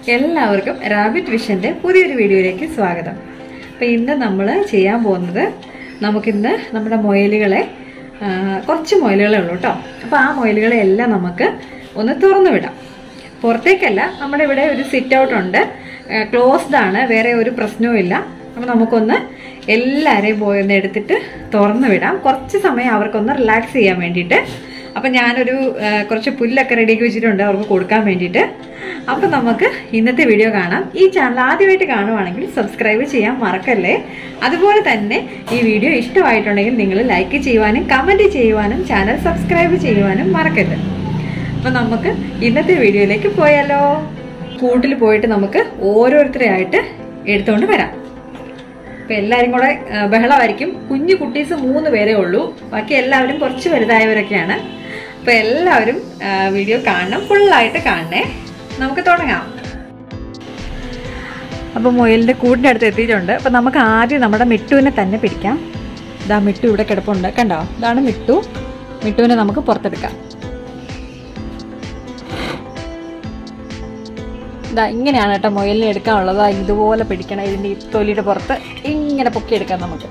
എല്ലാവർക്കും റാബിറ്റ് വിഷന്റെ പുതിയൊരു വീഡിയോയിലേക്ക് സ്വാഗതം അപ്പോൾ ഇന്ന് നമ്മൾ ചെയ്യാൻ പോകുന്നത് നമുക്കിന്ന് നമ്മുടെ മൊയലുകളെ ആ, കുറച്ച് മൊയലുകളേ ഉള്ളൂ കേട്ടോ അപ്പോൾ ആ മൊയലുകളെ എല്ലാം നമുക്ക് ഒന്ന് തുറന്നു വിടാം പുറത്തേക്കല്ല നമ്മുടെ ഇവിടെ ഒരു സിറ്റ് ഔട്ട് ഉണ്ട് ക്ലോസ്ഡ് ആണ് വേറെ ഒരു പ്രശ്നവും ഇല്ല അപ്പോൾ നമുക്കൊന്ന് എല്ലാവരെയും പോയി ഒന്ന് എടുത്തിട്ട് തുറന്നു വിടാം കുറച്ച് സമയം അവർക്കൊന്ന് റിലാക്സ് ചെയ്യാൻ വേണ്ടിയിട്ട് അപ്പം ഞാനൊരു ആ, കുറച്ച് പുല്ലൊക്കെ റെഡിയാക്കി വെച്ചിട്ടുണ്ട് അവർക്ക് കൊടുക്കാൻ വേണ്ടിയിട്ട് അപ്പം നമുക്ക് ഇന്നത്തെ വീഡിയോ കാണാം ഈ ചാനൽ ആദ്യമായിട്ട് കാണുവാണെങ്കിൽ സബ്സ്ക്രൈബ് ചെയ്യാൻ മറക്കല്ലേ അതുപോലെ തന്നെ ഈ വീഡിയോ ഇഷ്ടമായിട്ടുണ്ടെങ്കിൽ നിങ്ങൾ ലൈക്ക് ചെയ്യുവാനും കമൻറ്റ് ചെയ്യുവാനും ചാനൽ സബ്സ്ക്രൈബ് ചെയ്യുവാനും മറക്കരുത് അപ്പം നമുക്ക് ഇന്നത്തെ വീഡിയോയിലേക്ക് പോയാലോ കൂട്ടിൽ പോയിട്ട് നമുക്ക് ഓരോരുത്തരെയായിട്ട് എടുത്തുകൊണ്ട് വരാം അപ്പം എല്ലാവരും കൂടെ ആ, ബഹളമായിരിക്കും കുഞ്ഞു കുട്ടീസ് മൂന്ന് പേരേ ഉള്ളൂ ബാക്കി എല്ലാവരും കുറച്ച് വലുതായവരൊക്കെയാണ് അപ്പം എല്ലാവരും ആ, വീഡിയോ കാണണം ഫുള്ളായിട്ട് കാണണേ നമുക്ക് തുടങ്ങാം അപ്പം മുയലിൻ്റെ കൂടിൻ്റെ അടുത്ത് എത്തിയിട്ടുണ്ട് അപ്പം നമുക്ക് ആദ്യം നമ്മുടെ മിട്ടുവിനെ തന്നെ പിടിക്കാം ഇതാ മിട്ടു ഇവിടെ കിടപ്പുണ്ട് കണ്ടോ ഇതാണ് മിട്ടു മിട്ടുവിനെ നമുക്ക് പുറത്തെടുക്കാം ഇതാ ഇങ്ങനെയാണ് കേട്ടോ മുയലിനെ എടുക്കാനുള്ളത് ദാ ഇതുപോലെ പിടിക്കണം ഇതിൻ്റെ ഈ തൊലിയുടെ പുറത്ത് ഇങ്ങനെ പൊക്കിയെടുക്കാം നമുക്ക്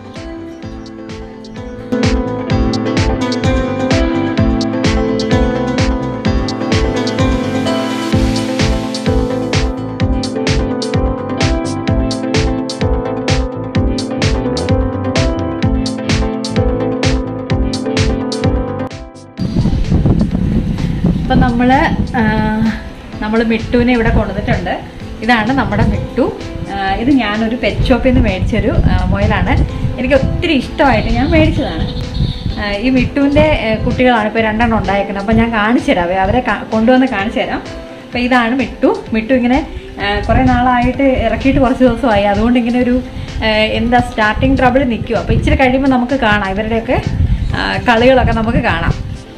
അപ്പം നമ്മൾ നമ്മൾ മിട്ടുവിനെ ഇവിടെ കൊണ്ടുവന്നിട്ടുണ്ട് ഇതാണ് നമ്മുടെ മിട്ടു ആ, ഇത് ഞാനൊരു പെറ്റ് ഷോപ്പിൽ നിന്ന് മേടിച്ചൊരു ആ, മുയലാണ് എനിക്ക് ഒത്തിരി ഇഷ്ടമായിട്ട് ഞാൻ മേടിച്ചതാണ് ആ, ഈ മിട്ടുവിൻ്റെ ആ, കുട്ടികളാണ് ഇപ്പോൾ രണ്ടെണ്ണം ഉണ്ടായേക്കുന്നത് അപ്പം ഞാൻ കാണിച്ചു തരാം അവരെ കാ- കൊണ്ടുവന്ന് കാണിച്ചു തരാം അപ്പോൾ ഇതാണ് മിട്ടു മിട്ടു ഇങ്ങനെ ആ, കുറേ നാളായിട്ട് ഇറക്കിയിട്ട് കുറച്ച് ദിവസമായി അതുകൊണ്ട് ഇങ്ങനെ ഒരു ആ, എന്താ സ്റ്റാർട്ടിങ് ട്രബിൾ നിൽക്കും അപ്പോൾ ഇച്ചിരി കഴിയുമ്പോൾ നമുക്ക് കാണാം ഇവരുടെയൊക്കെ ആ, കളികളൊക്കെ നമുക്ക് കാണാം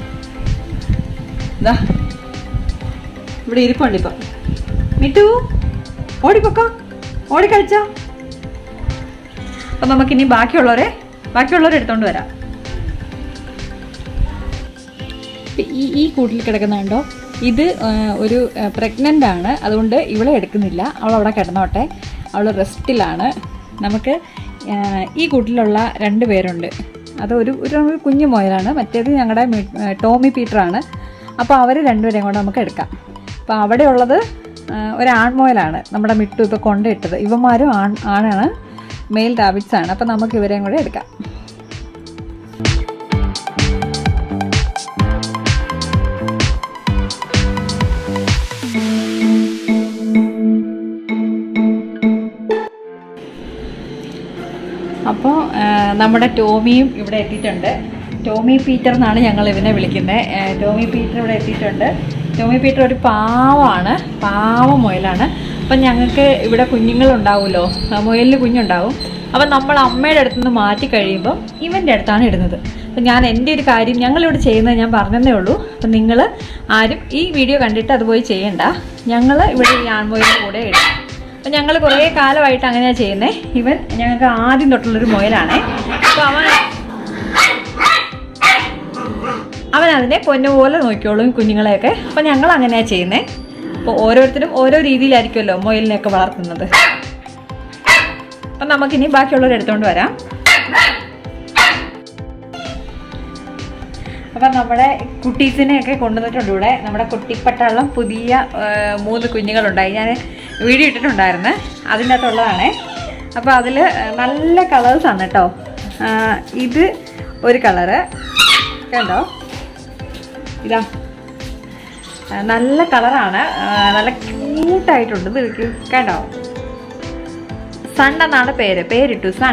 ദാ ഇവിടെ ഇരിപ്പുണ്ട് ഇപ്പം മിട്ടു ഓടിപ്പൊക്കോ ഓടിക്കളിച്ചോ അപ്പം നമുക്കിനി ബാക്കിയുള്ളവരെ ബാക്കിയുള്ളവരെ എടുത്തോണ്ട് വരാം ഇപ്പം ഈ ഈ കൂട്ടിൽ കിടക്കുന്നുണ്ടോ ഇത് ആ, ഒരു പ്രഗ്നൻ്റ് ആണ് അതുകൊണ്ട് ഇവളെ എടുക്കുന്നില്ല അവൾ അവിടെ കിടന്നോട്ടെ അവൾ റെസ്റ്റിലാണ് നമുക്ക് ആ, ഈ കൂട്ടിലുള്ള രണ്ട് പേരുണ്ട് അത് ഒരു ഒരു കുഞ്ഞു മോയലാണ് മറ്റേത് ഞങ്ങളുടെ മി- ആ, ടോമി പീറ്ററാണ് അപ്പോൾ അവർ രണ്ടുപേരെയും കൂടെ നമുക്ക് എടുക്കാം അപ്പോൾ അവിടെ ഉള്ളത് ആ, ഒരു ആൺമോയലാണ് നമ്മുടെ മിട്ടു ഇപ്പോൾ കൊണ്ടിട്ടത് ഇവന്മാരും ആൺ ആണാണ് മെയിൽ റാബിറ്റ്സ് ആണ് അപ്പോൾ നമുക്ക് ഇവരെയും കൂടെ എടുക്കാം അപ്പോൾ നമ്മുടെ ടോമിയും ഇവിടെ എത്തിയിട്ടുണ്ട് ടോമി പീറ്റർ എന്നാണ് ഞങ്ങൾ ഇവനെ വിളിക്കുന്നത് ടോമി പീറ്റർ ഇവിടെ എത്തിയിട്ടുണ്ട് ടോമി പീറ്റർ ഒരു പാവമാണ് പാവ മുയലാണ് അപ്പം ഞങ്ങൾക്ക് ഇവിടെ കുഞ്ഞുങ്ങളുണ്ടാവുമല്ലോ ആ, മുയലിന് കുഞ്ഞുണ്ടാവും അപ്പം നമ്മൾ അമ്മയുടെ അടുത്ത് നിന്ന് മാറ്റി കഴിയുമ്പോൾ ഇവൻ്റെ അടുത്താണ് ഇടുന്നത് അപ്പം ഞാൻ എൻ്റെ ഒരു കാര്യം ഞങ്ങളിവിടെ ചെയ്യുന്നത് ഞാൻ പറഞ്ഞതേ ഉള്ളൂ അപ്പം നിങ്ങൾ ആരും ഈ വീഡിയോ കണ്ടിട്ട് അത് പോയി ചെയ്യണ്ട ഞങ്ങൾ ഇവിടെ ഈ ആൺമൊയിലിൻ്റെ കൂടെ ഇടും അപ്പം ഞങ്ങൾ കുറേ കാലമായിട്ട് അങ്ങനെയാണ് ചെയ്യുന്നത് ഇവൻ ഞങ്ങൾക്ക് ആദ്യം തൊട്ടുള്ളൊരു മുയലാണേ അപ്പോൾ അവൻ അവൻ അതിനെ പൊന്നുപോലെ നോക്കിയോളും കുഞ്ഞുങ്ങളെയൊക്കെ അപ്പം ഞങ്ങൾ അങ്ങനെയാണ് ചെയ്യുന്നത് അപ്പോൾ ഓരോരുത്തരും ഓരോ രീതിയിലായിരിക്കുമല്ലോ മുയലിനെയൊക്കെ വളർത്തുന്നത് അപ്പം നമുക്കിനി ബാക്കിയുള്ളവർ എടുത്തുകൊണ്ട് വരാം അപ്പം നമ്മുടെ കുട്ടീസിനെയൊക്കെ കൊണ്ടുവന്നിട്ടുണ്ട് ഇവിടെ നമ്മുടെ കുട്ടിപ്പട്ടാളം പുതിയ ആ, മൂന്ന് കുഞ്ഞുങ്ങളുണ്ടായി ഞാൻ വീഡിയോ ഇട്ടിട്ടുണ്ടായിരുന്നു അതിൻ്റെ അകത്തുള്ളതാണേ അപ്പോൾ അതിൽ നല്ല കളേഴ്സാണ് കേട്ടോ ആ, ഇത് ഒരു കളറ് കണ്ടോ ഇതാ ആ, നല്ല കളറാണ് ആ, നല്ല ക്യൂട്ടായിട്ടുണ്ട് ഇത് ഇരിക്ക്. കണ്ടോ സൺ എന്നാണ് പേര് പേരിട്ടു സൺ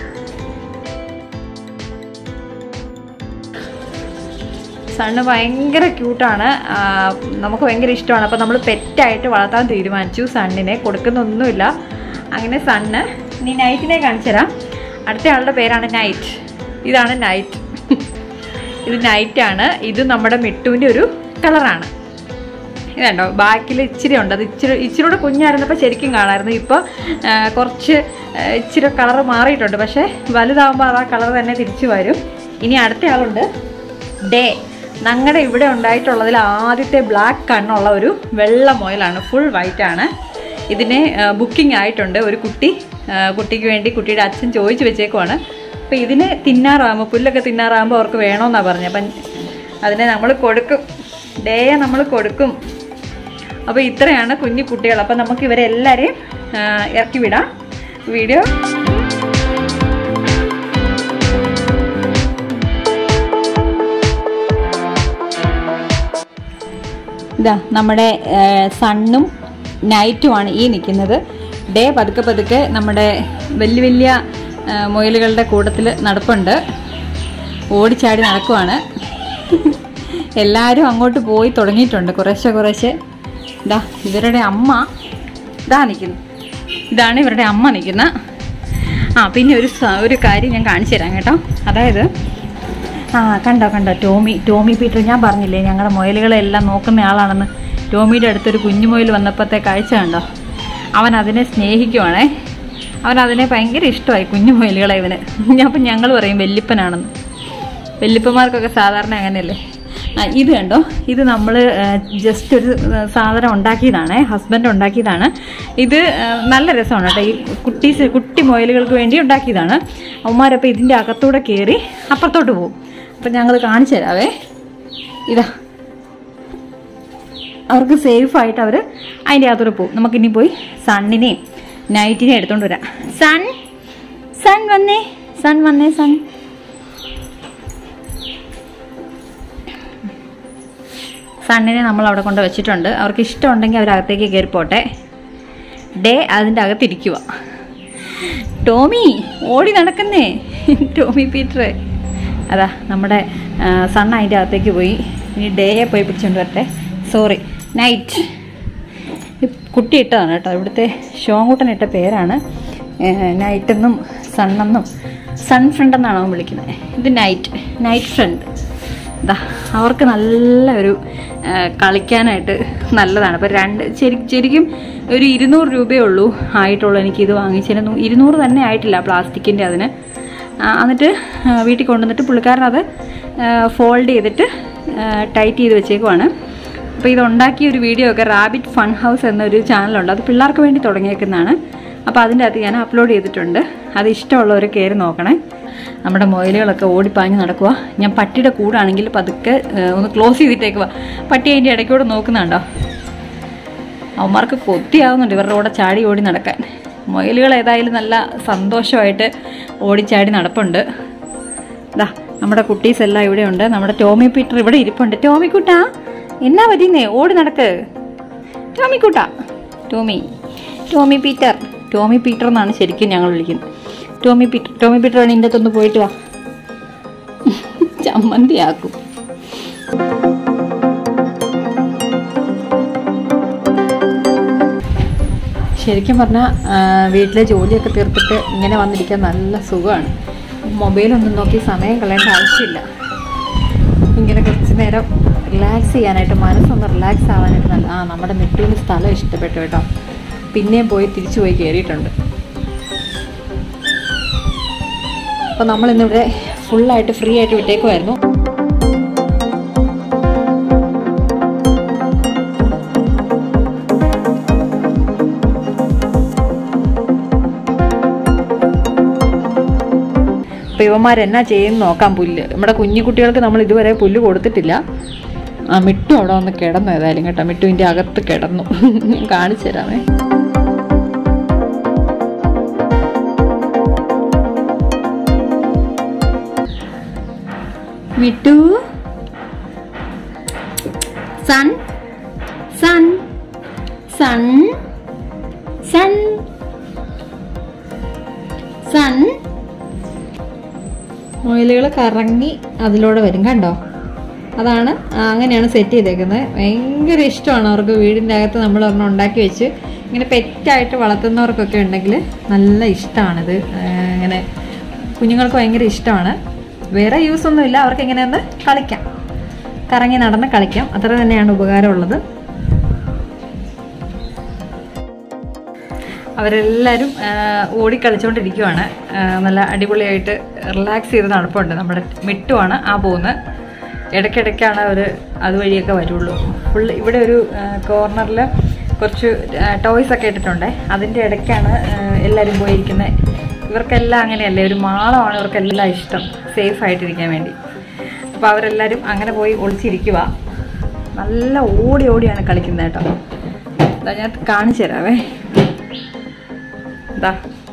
സണ്ണ് ഭയങ്കര ക്യൂട്ടാണ് നമുക്ക് ഭയങ്കര ഇഷ്ടമാണ് അപ്പോൾ നമ്മൾ പെറ്റായിട്ട് വളർത്താൻ തീരുമാനിച്ചു സണ്ണിനെ കൊടുക്കുന്നൊന്നുമില്ല അങ്ങനെ സണ്ണ് ഇനി നൈറ്റിനെ കാണിച്ചു തരാം അടുത്ത ആളുടെ പേരാണ് നൈറ്റ് ഇതാണ് നൈറ്റ് ഇത് നൈറ്റാണ് ഇത് നമ്മുടെ മിട്ടുവിൻ്റെ ഒരു കളറാണ് ഇതുണ്ടോ ബാക്കിൽ ഇച്ചിരി ഉണ്ട് അത് ഇച്ചിരി ഇച്ചിരി കൂടെ കുഞ്ഞായിരുന്നപ്പോൾ ശരിക്കും കാണാമായിരുന്നു ഇപ്പോൾ കുറച്ച് ആ, ഇച്ചിരി കളർ മാറിയിട്ടുണ്ട് പക്ഷേ വലുതാകുമ്പോൾ അത് ആ കളർ തന്നെ തിരിച്ചു വരും ഇനി അടുത്ത ആളുണ്ട് ഡേ ഞങ്ങളുടെ ഇവിടെ ഉണ്ടായിട്ടുള്ളതിൽ ആദ്യത്തെ ബ്ലാക്ക് കണ്ണുള്ള ഒരു വെള്ള മുയലാണ് ഫുൾ വൈറ്റ് ആണ് ഇതിന് ബുക്കിംഗ് ആയിട്ടുണ്ട് ഒരു കുട്ടി ആ, കുട്ടിക്ക് വേണ്ടി കുട്ടിയുടെ അച്ഛൻ ചോദിച്ചു വെച്ചേക്കുവാണ് അപ്പോൾ ഇതിന് തിന്നാറാകുമ്പോൾ പുല്ലൊക്കെ തിന്നാറാകുമ്പോൾ അവർക്ക് വേണമെന്നാണ് പറഞ്ഞത് അപ്പം അതിനെ നമ്മൾ കൊടുക്കും ഡേയെ നമ്മൾ കൊടുക്കും അപ്പോൾ ഇത്രയാണ് കുഞ്ഞു കുട്ടികൾ അപ്പോൾ നമുക്ക് ഇവരെല്ലാവരെയും ആ, ഇറക്കി വിടാം വീഡിയോ ഇതാ നമ്മുടെ സണ്ണും നൈറ്റുമാണ് ഈ നിൽക്കുന്നത് ഡേ പതുക്കെ പതുക്കെ നമ്മുടെ വലിയ വലിയ ആ, മുയലുകളുടെ കൂട്ടത്തിൽ നടപ്പുണ്ട് ഓടിച്ചാടി നടക്കുവാണ് എല്ലാവരും അങ്ങോട്ട് പോയി തുടങ്ങിയിട്ടുണ്ട് കുറേശ്ശെ കുറേശ്ശെ ഇതാ ഇവരുടെ അമ്മ ഇതാ നിൽക്കുന്നു ഇതാണ് ഇവരുടെ അമ്മ നിൽക്കുന്ന ആ പിന്നെ ഒരു സ- ഒരു കാര്യം ഞാൻ കാണിച്ചു തരാം കേട്ടോ അതായത് ആ കണ്ടോ കണ്ടോ ടോമി ടോമി പീറ്റർ ഞാൻ പറഞ്ഞില്ലേ ഞങ്ങളുടെ മുയലുകളെല്ലാം നോക്കുന്ന ആളാണെന്ന് ടോമിയുടെ അടുത്തൊരു കുഞ്ഞു മുയൽ വന്നപ്പോഴത്തെ കാഴ്ച കണ്ടോ അവൻ അതിനെ സ്നേഹിക്കുവാണേ അവൻ അതിനെ ഭയങ്കര ഇഷ്ടമായി കുഞ്ഞു മുയലുകളെ ഇവന് ഞാൻ അപ്പം ഞങ്ങൾ പറയും വെല്ലിപ്പനാണെന്ന് വെല്ലിപ്പന്മാർക്കൊക്കെ സാധാരണ അങ്ങനെയല്ലേ ആ ഇത് കണ്ടോ ഇത് നമ്മൾ ജസ്റ്റ് ഒരു ആ, സാധനം ഉണ്ടാക്കിയതാണ് ഹസ്ബൻഡ് ഉണ്ടാക്കിയതാണ് ഇത് ആ, നല്ല രസമാണ് കേട്ടോ ഈ കുട്ടീസ് കുട്ടി മുയലുകൾക്ക് വേണ്ടി ഉണ്ടാക്കിയതാണ് അവന്മാരപ്പോൾ ഇതിൻ്റെ അകത്തൂടെ കയറി അപ്പുറത്തോട്ട് പോകും അപ്പം ഞങ്ങൾ കാണിച്ചു തരാവേ ഇതാ അവർക്ക് സേഫ് ആയിട്ട് അവർ അതിൻ്റെ അകത്തോടെ പോകും നമുക്കിനി പോയി സണ്ണിനെയും നൈറ്റിനെയും എടുത്തോണ്ട് വരാം സൺ സൺ വന്നേ സൺ വന്നേ സൺ സണ്ണിനെ നമ്മൾ അവിടെ കൊണ്ട് വെച്ചിട്ടുണ്ട് അവർക്ക് ഇഷ്ടമുണ്ടെങ്കിൽ അവരകത്തേക്ക് കയറി പോട്ടെ ഡേ അതിൻ്റെ അകത്തിരിക്കുക ടോമി ഓടി നടക്കുന്നേ ടോമി പീറ്റർ അതാ നമ്മുടെ ആ, സൺ അതിൻ്റെ അകത്തേക്ക് പോയി ഇനി ഡേയെ പോയി പിടിച്ചുകൊണ്ട് വരട്ടെ സോറി നൈറ്റ് കുട്ടി ഇട്ടതാണ് കേട്ടോ ഇവിടുത്തെ ഷോങ്കുട്ടൻ ഇട്ട പേരാണ് നൈറ്റ് എന്നും സണ്ണെന്നും സൺ ഫ്രണ്ട് എന്നാണ് അവൻ വിളിക്കുന്നത് ഇത് നൈറ്റ് നൈറ്റ് ഫ്രണ്ട് ഇതാ അവർക്ക് നല്ല ഒരു ആ, കളിക്കാനായിട്ട് നല്ലതാണ് അപ്പോൾ രണ്ട് ശരി ശരിക്കും ഒരു ഇരുന്നൂറ് രൂപയേ ഉള്ളൂ ആയിട്ടുള്ളൂ എനിക്കിത് വാങ്ങിച്ചതിന് ഇരുന്നൂറ് തന്നെ ആയിട്ടില്ല പ്ലാസ്റ്റിക്കിൻ്റെ അതിന് ആ, എന്നിട്ട് ആ, വീട്ടിൽ കൊണ്ടുവന്നിട്ട് പുള്ളിക്കാരൻ അത് ഫോൾഡ് ചെയ്തിട്ട് ടൈറ്റ് ചെയ്ത് വെച്ചേക്കുവാണ് അപ്പോൾ ഇത് ഉണ്ടാക്കിയ ഒരു വീഡിയോ ഒക്കെ റാബിറ്റ് ഫൺ ഹൗസ് എന്നൊരു ചാനലുണ്ട് അത് പിള്ളേർക്ക് വേണ്ടി തുടങ്ങിയേക്കുന്നതാണ് അപ്പോൾ അതിൻ്റെ അകത്ത് ഞാൻ അപ്ലോഡ് ചെയ്തിട്ടുണ്ട് അത് ഇഷ്ടമുള്ളവർ കയറി നോക്കണേ നമ്മുടെ മൊയിലുകളൊക്കെ ഓടിപ്പാഞ്ഞ് നടക്കുക ഞാൻ പട്ടിയുടെ കൂടാണെങ്കിൽ പതുക്കെ ഏഹ്, ഒന്ന് ക്ലോസ് ചെയ്തിട്ടേക്കുക പട്ടി അതിൻ്റെ ഇടയ്ക്കൂടെ നോക്കുന്നുണ്ടോ അവന്മാർക്ക് കൊത്തിയാവുന്നുണ്ട് ഇവരുടെ കൂടെ ചാടി ഓടി നടക്കാൻ മുയലുകൾ ഏതായാലും നല്ല സന്തോഷമായിട്ട് ഓടിച്ചാടി നടപ്പുണ്ട് ഇതാ നമ്മുടെ കുട്ടീസ് എല്ലാം ഇവിടെ ഉണ്ട് നമ്മുടെ ടോമി പീറ്റർ ഇവിടെ ഇരിപ്പുണ്ട് ടോമി കുട്ടാ എന്നാ പറ്റിന്നേ ഓടി നടക്ക് ടോമി കുട്ടാ Tommy Tommy Peter Tommy Peter എന്നാണ് ശരിക്കും ഞങ്ങൾ വിളിക്കുന്നത് ടോമി പീറ്റർ ടോമി പീറ്റർ ആണ് ഇതിൻ്റെ അകത്തൊന്ന് പോയിട്ട് വാ ചമ്മന്തിയാക്കും ശരിക്കും പറഞ്ഞാൽ വീട്ടിലെ ജോലിയൊക്കെ തീർത്തിട്ട് ഇങ്ങനെ വന്നിരിക്കാൻ നല്ല സുഖമാണ് മൊബൈലൊന്നും നോക്കി സമയം കളയേണ്ട ആവശ്യമില്ല ഇങ്ങനെ കുറച്ച് നേരം റിലാക്സ് ചെയ്യാനായിട്ട് മനസ്സൊന്ന് റിലാക്സ് ആവാനായിട്ട് നല്ല ആ നമ്മുടെ മെറ്റൂരിന് സ്ഥലം ഇഷ്ടപ്പെട്ടു കേട്ടോ പിന്നെയും പോയി തിരിച്ചു പോയി കയറിയിട്ടുണ്ട് അപ്പോൾ നമ്മളിന്നിവിടെ ഫുള്ളായിട്ട് ഫ്രീ ആയിട്ട് വിട്ടേക്കുമായിരുന്നു അപ്പോൾ ഇവന്മാരെന്നാ ചെയ്യുന്നു നോക്കാം പുല്ല് നമ്മുടെ കുഞ്ഞു കുട്ടികൾക്ക് നമ്മൾ ഇതുവരെ പുല്ല് കൊടുത്തിട്ടില്ല ആ മിട്ടു അവിടെ വന്ന് കിടന്നു ഏതായാലും കേട്ടോ മിട്ടുവിൻ്റെ അകത്ത് കിടന്നു ഞാൻ കാണിച്ചു തരാമേ Mittu Sun Sun Sun Sun Sun മുയലുകൾ കറങ്ങി അതിലൂടെ വരും കണ്ടോ അതാണ് ആ, അങ്ങനെയാണ് സെറ്റ് ചെയ്തേക്കുന്നത് ഭയങ്കര ഇഷ്ടമാണ് അവർക്ക് വീടിൻ്റെ അകത്ത് നമ്മൾ ഒരെണ്ണം ഉണ്ടാക്കി വെച്ച് ഇങ്ങനെ പെറ്റായിട്ട് വളർത്തുന്നവർക്കൊക്കെ ഉണ്ടെങ്കിൽ നല്ല ഇഷ്ടമാണിത് ആ, ഇങ്ങനെ കുഞ്ഞുങ്ങൾക്ക് ഭയങ്കര ഇഷ്ടമാണ് വേറെ യൂസ് ഒന്നുമില്ല അവർക്ക് ഇങ്ങനെ ഒന്ന് കളിക്കാം കറങ്ങി നടന്ന് കളിക്കാം അത്ര തന്നെയാണ് ഉപകാരമുള്ളത് അവരെല്ലാവരും ആ, ഓടിക്കളിച്ചുകൊണ്ടിരിക്കുവാണ് ആ, നല്ല അടിപൊളിയായിട്ട് റിലാക്സ് ചെയ്ത് നടപ്പുണ്ട് നമ്മുടെ മിട്ടുമാണ് ആ പോകുന്നത് ഇടയ്ക്കിടയ്ക്കാണ് അവർ അതുവഴിയൊക്കെ വരുള്ളൂ ഫുള്ള് ഇവിടെ ഒരു കോർണറിൽ കുറച്ച് ടോയ്സ് ഒക്കെ ഇട്ടിട്ടുണ്ട് അതിൻ്റെ ഇടയ്ക്കാണ് എല്ലാവരും പോയിരിക്കുന്നത് ഇവർക്കെല്ലാം അങ്ങനെയല്ലേ ഒരു മാളമാണ് ഇവർക്കെല്ലാം ഇഷ്ടം സേഫ് ആയിട്ടിരിക്കാൻ വേണ്ടി അപ്പോൾ അവരെല്ലാവരും അങ്ങനെ പോയി ഒളിച്ചിരിക്കുക നല്ല ഓടി ഓടിയാണ് കളിക്കുന്നത് കേട്ടോ ഇതാ ഞാൻ കാണിച്ചു തരാവേ ഇതാ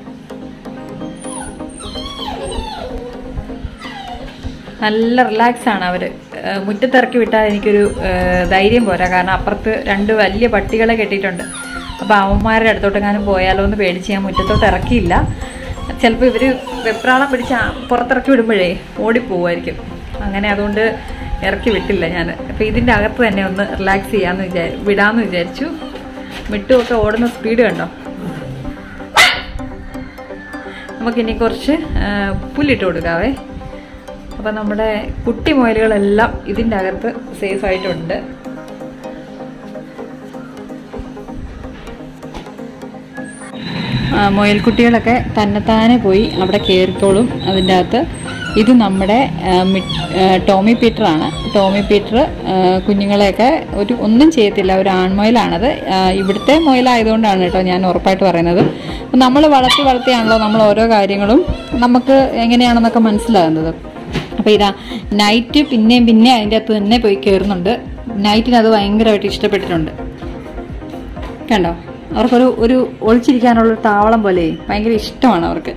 നല്ല റിലാക്സ് ആണ് അവർ മുറ്റത്തിറക്കി വിട്ടാൽ എനിക്കൊരു ഏഹ്, ധൈര്യം പോരാ കാരണം അപ്പുറത്ത് രണ്ട് വലിയ പട്ടികളെ കെട്ടിയിട്ടുണ്ട് അപ്പോൾ അവന്മാരുടെ അടുത്തോട്ടെങ്ങാനും പോയാലോ എന്ന് പേടിച്ച് ഞാൻ മുറ്റത്തോട്ട് ഇറക്കിയില്ല ചിലപ്പോൾ ഇവർ വെപ്രാളം പിടിച്ച് ആ- പുറത്തിറക്കി വിടുമ്പോഴേ ഓടിപ്പോവായിരിക്കും അങ്ങനെ അതുകൊണ്ട് ഇറക്കി വിട്ടില്ല ഞാൻ അപ്പോൾ ഇതിൻ്റെ അകത്ത് തന്നെ ഒന്ന് റിലാക്സ് ചെയ്യാമെന്ന് വിചാരി വിടാമെന്ന് വിചാരിച്ചു മിട്ടുമൊക്കെ ഓടുന്ന സ്പീഡ് കണ്ടോ നമുക്കിനി കുറച്ച് ആ, പുല്ലിട്ട് കൊടുക്കാവേ അപ്പം നമ്മുടെ കുട്ടി മുയലുകളെല്ലാം ഇതിൻ്റെ അകത്ത് സേഫ് ആയിട്ടുണ്ട് ആ, മുയൽക്കുട്ടികളൊക്കെ തന്നെത്താനെ പോയി അവിടെ കയറിക്കോളും അതിൻ്റെ അകത്ത് ഇത് നമ്മുടെ ആ, മി- ആ, ടോമി പീറ്ററാണ് ടോമി പീറ്റർ ആ, കുഞ്ഞുങ്ങളെയൊക്കെ ഒരു ഒന്നും ചെയ്യത്തില്ല ഒരു ആൺമുയലാണത് ആ, ഇവിടുത്തെ മുയലായതുകൊണ്ടാണ് കേട്ടോ ഞാൻ ഉറപ്പായിട്ട് പറയുന്നത് അപ്പം നമ്മൾ വളർത്തി വളർത്തിയാണല്ലോ നമ്മൾ ഓരോ കാര്യങ്ങളും നമുക്ക് എങ്ങനെയാണെന്നൊക്കെ മനസ്സിലാകുന്നത് അപ്പോൾ ഇതാ നൈറ്റ് പിന്നെയും പിന്നെ അതിൻ്റെ അകത്ത് തന്നെ പോയി കയറുന്നുണ്ട് നൈറ്റിന് അത് ഭയങ്കരമായിട്ട് ഇഷ്ടപ്പെട്ടിട്ടുണ്ട് കണ്ടോ അവർക്കൊരു ഒരു ഒളിച്ചിരിക്കാനുള്ള ഒരു താവളം പോലെ ഭയങ്കര ഇഷ്ടമാണ് അവർക്ക്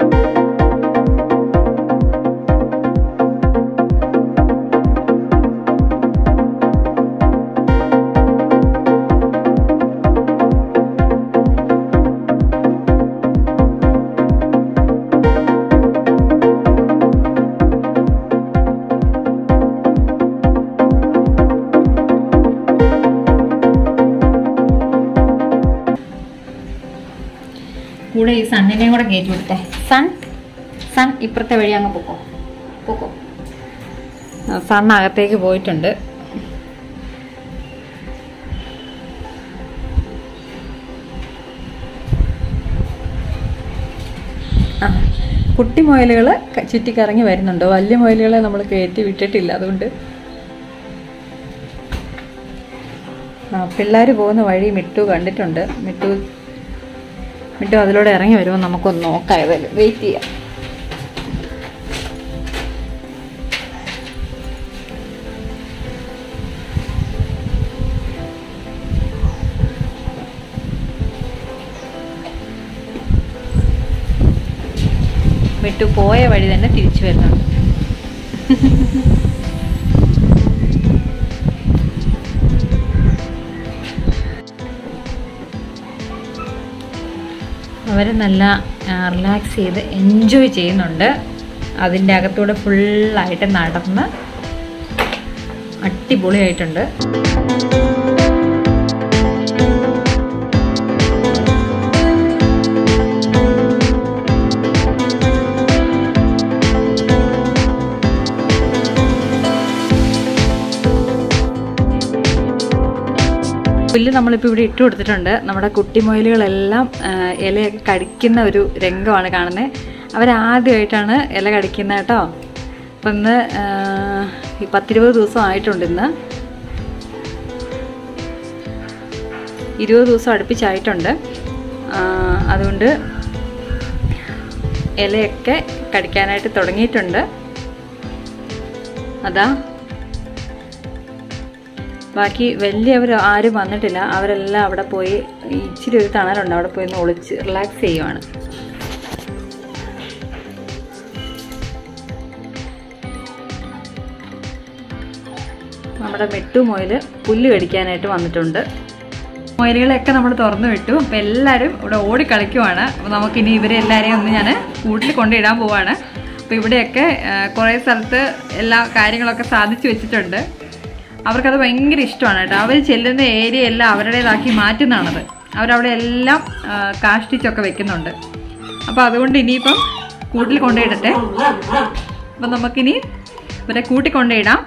കൂടെ ഈ സണ്ണിനെയും കൂടെ കയറ്റി വിട്ടേ സൺ സൺ ഇപ്പുറത്തെ വഴി അങ്ങ് പൊക്കോ പൊക്കോ സൺ അകത്തേക്ക് പോയിട്ടുണ്ട് ആ കുട്ടി മുയലുകൾ ചുറ്റിക്കറങ്ങി വരുന്നുണ്ട് വലിയ മുയലുകളെ നമ്മൾ കയറ്റി വിട്ടിട്ടില്ല അതുകൊണ്ട് ആ പിള്ളേർ പോകുന്ന വഴി മിട്ടു കണ്ടിട്ടുണ്ട് മിട്ടു മിട്ടു അതിലൂടെ ഇറങ്ങി വരുമ്പോൾ നമുക്കൊന്ന് നോക്കാം ഏതായാലും വെയിറ്റ് ചെയ്യാം മിട്ടു പോയ വഴി തന്നെ തിരിച്ചു വരുന്നുണ്ട് അവർ നല്ല റിലാക്സ് ചെയ്ത് എൻജോയ് ചെയ്യുന്നുണ്ട് അതിൻ്റെ അകത്തൂടെ ഫുള്ളായിട്ട് നടന്ന് അടിപൊളിയായിട്ടുണ്ട് പുല്ല് നമ്മളിപ്പോൾ ഇവിടെ ഇട്ട് കൊടുത്തിട്ടുണ്ട് നമ്മുടെ കുട്ടിമൊയിലുകളെല്ലാം ആ, ഇലയൊക്കെ കടിക്കുന്ന ഒരു രംഗമാണ് കാണുന്നത് അവരാദ്യമായിട്ടാണ് ഇല കടിക്കുന്നത് കേട്ടോ അപ്പം ഇന്ന് ആ, ഈ പത്തിരുപത് ദിവസം ആയിട്ടുണ്ട് ഇന്ന് ഇരുപത് ദിവസം അടുപ്പിച്ചായിട്ടുണ്ട് ആ, അതുകൊണ്ട് ഇലയൊക്കെ കടിക്കാനായിട്ട് തുടങ്ങിയിട്ടുണ്ട് അതാ ബാക്കി വലിയവർ ആരും വന്നിട്ടില്ല അവരെല്ലാം അവിടെ പോയി ഇച്ചിരി ഒരു തണലുണ്ട് അവിടെ പോയി ഒന്ന് ഒളിച്ച് റിലാക്സ് ചെയ്യുവാണ് നമ്മുടെ മെട്ടു മുയൽ പുല്ല് കടിക്കാനായിട്ട് വന്നിട്ടുണ്ട് മുയലുകളെയൊക്കെ നമ്മൾ തുറന്നു വിട്ടു അപ്പം എല്ലാവരും ഇവിടെ ഓടി കളിക്കുവാണ് അപ്പോൾ നമുക്കിനി ഇവരെ എല്ലാവരെയും ഒന്ന് ഞാൻ കൂട്ടിൽ കൊണ്ടിടാൻ പോവാണ് അപ്പോൾ ഇവിടെയൊക്കെ ആ, കുറേ സ്ഥലത്ത് എല്ലാ കാര്യങ്ങളൊക്കെ സാധിച്ചു വെച്ചിട്ടുണ്ട് അവർക്കത് ഭയങ്കര ഇഷ്ടമാണ് കേട്ടോ അവർ ചെല്ലുന്ന ഏരിയ എല്ലാം അവരുടേതാക്കി മാറ്റുന്നതാണത് അവരവിടെ എല്ലാം ആ, കാഷ്ടിച്ചൊക്കെ വെക്കുന്നുണ്ട് അപ്പോൾ അതുകൊണ്ട് ഇനിയിപ്പം കൂട്ടിൽ കൊണ്ടുപോയിടട്ടെ അപ്പം നമുക്കിനി ഇവരെ കൂട്ടി കൊണ്ടുപോയിടാം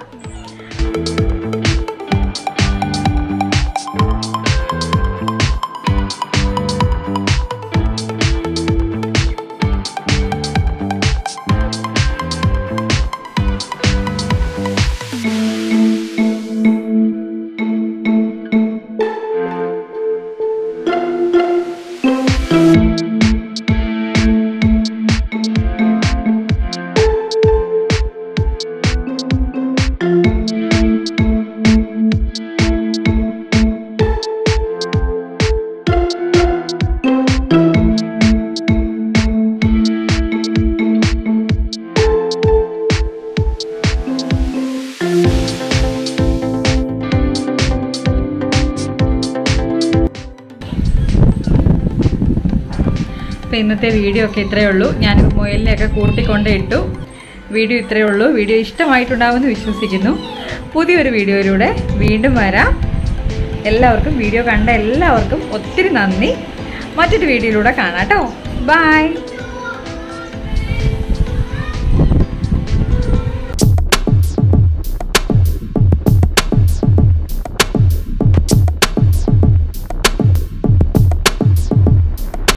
അപ്പോൾ ഇന്നത്തെ വീഡിയോ ഒക്കെ ഇത്രയേ ഉള്ളൂ ഞാൻ മുയലിനെയൊക്കെ കൂട്ടിക്കൊണ്ട് ഇട്ടു വീഡിയോ ഇത്രയേ ഉള്ളൂ വീഡിയോ ഇഷ്ടമായിട്ടുണ്ടാവുമെന്ന് വിശ്വസിക്കുന്നു പുതിയൊരു വീഡിയോയിലൂടെ വീണ്ടും വരാം എല്ലാവർക്കും വീഡിയോ കണ്ട എല്ലാവർക്കും ഒത്തിരി നന്ദി മറ്റൊരു വീഡിയോയിലൂടെ കാണാം കേട്ടോ ബൈ